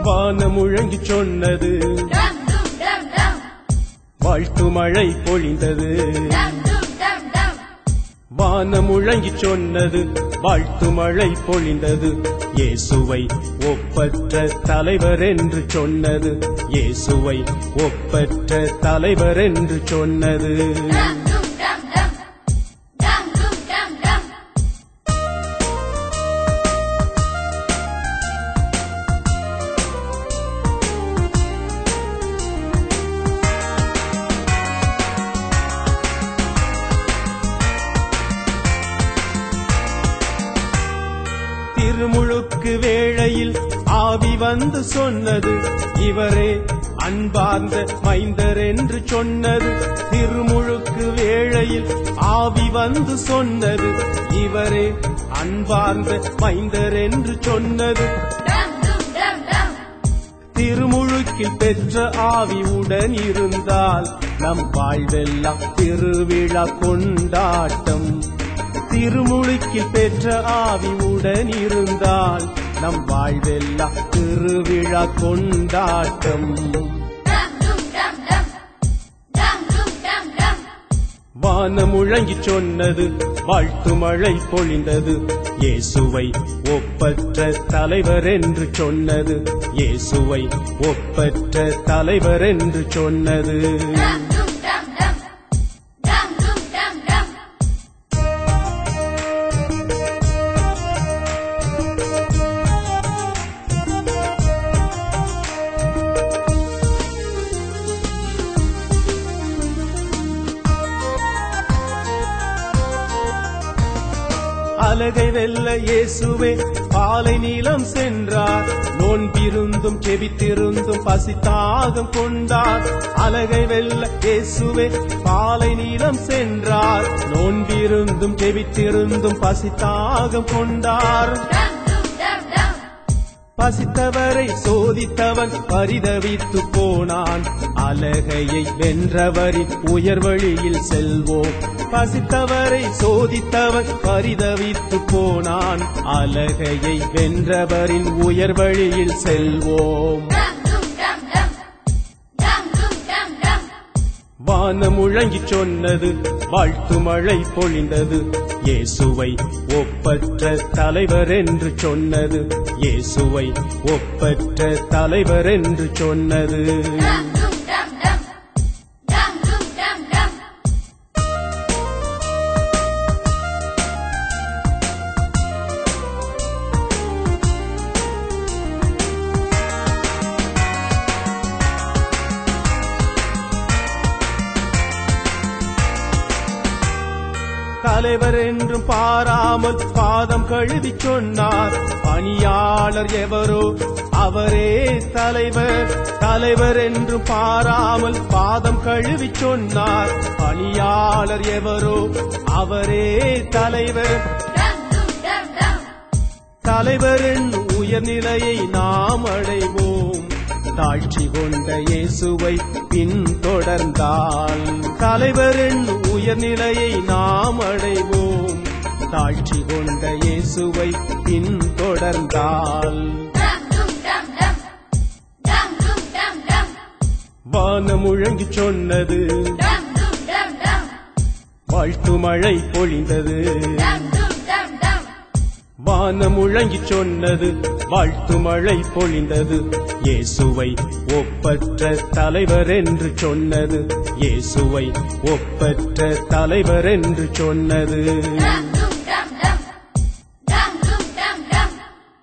வானம் முழங்கி சொன்னது dum dum dum dum வாழ்த்து மழை பொழிந்தது dum dum dum dum வானம் முழங்கி சொன்னது வாழ்த்து மழை பொழிந்தது இயேசுவை ஒப்பற்ற தலைவர் என்று சொன்னது இயேசுவை ஒப்பற்ற தலைவர் என்று சொன்னது dum dum dum dum dum dum dum dum திருமுழுக்கு வேளையில் ஆவி வந்து சொன்னது இவரே அன்பார்ந்த மைந்தர் என்று சொன்னது திருமுழுக்கு வேளையில் ஆவி வந்து சொன்னது இவரே அன்பார்ந்த மைந்தர் என்று சொன்னது dum dum dum dum திருமுழுக்கில் பெற்ற ஆவி உடன் இருந்தால் நம் வாழ்வெல்லாம் திருவிழா கொண்டாட்டம் திருமுழுக்கில் பெற்ற ஆவி உடன் இருந்தால் நம் வாழ்வெல்லாம் திருவிழா கொண்டாட்டம் dum dum dum dum dum dum dum dum வானம் முழங்கி சொன்னது வாழ்த்து மழை பொழிந்தது இயேசுவை ஒப்பற்ற தலைவர் என்று சொன்னது இயேசுவை ஒப்பற்ற தலைவர் என்று சொன்னது dum dum dum dum dum dum dum dum அலகை வெல்ல இயேசுவே பாலை நீளம் சென்றார் நோன்பிருந்தும் செபித்திருந்தும் பசித்தாகம் கொண்டார் அலகை வெல்ல இயேசுவே பாலை நீளம் சென்றார் நோன்பிருந்தும் செபித்திருந்தும் பசித்தாகம் கொண்டார் dum dum dum dum பசித்தவரை சோதித்தவன் பரிதவித்து போனான் அலகையை வென்றவரின் உயர்வழியில் செல்வோம் பசித்தவரை சோதித்தவன் பரிதவித்து போனான் அலகையை வென்றவரின் உயர்வழியில் செல்வோம் dum dum dum dum dum dum dum dum வானம் முழங்கி சொன்னது வாழ்த்து மழை பொழிந்தது இயேசுவை ஒப்பற்ற தலைவர் என்று சொன்னது இயேசுவை ஒப்பற்ற தலைவர் என்று சொன்னது dum dum dum dum dum dum dum dum தலைவர் என்றும் பாராமல் பாதம் கழுவி சொன்னார் பணியாளர் எவரோ அவரே தலைவர் தலைவர் என்றும் பாராமல் பாதம் கழுவி சொன்னார் பணியாளர் எவரோ அவரே தலைவர் dum dum dum dum தலைவரின் உயர்நிலையை நாம் அடைவோம் தாழ்ச்சி கொண்ட இயேசுவை பின்தொடர்ந்தால் தலைவரின் உயர்நிலையை நாம் அடைவோம் தாழ்ச்சி கொண்ட இயேசுவை பின்தொடர்ந்தால் dum dum dum dum dum dum dum dum வானம் முழங்கி சொன்னது dum dum dum dum வாழ்த்து மழை பொழிந்தது dum dum dum dum வானம் முழங்கி சொன்னது வாழ்த்து மழை பொழிந்தது இயேசுவை ஒப்பற்ற தலைவர் என்று சொன்னது இயேசுவை ஒப்பற்ற தலைவர் என்று சொன்னது dum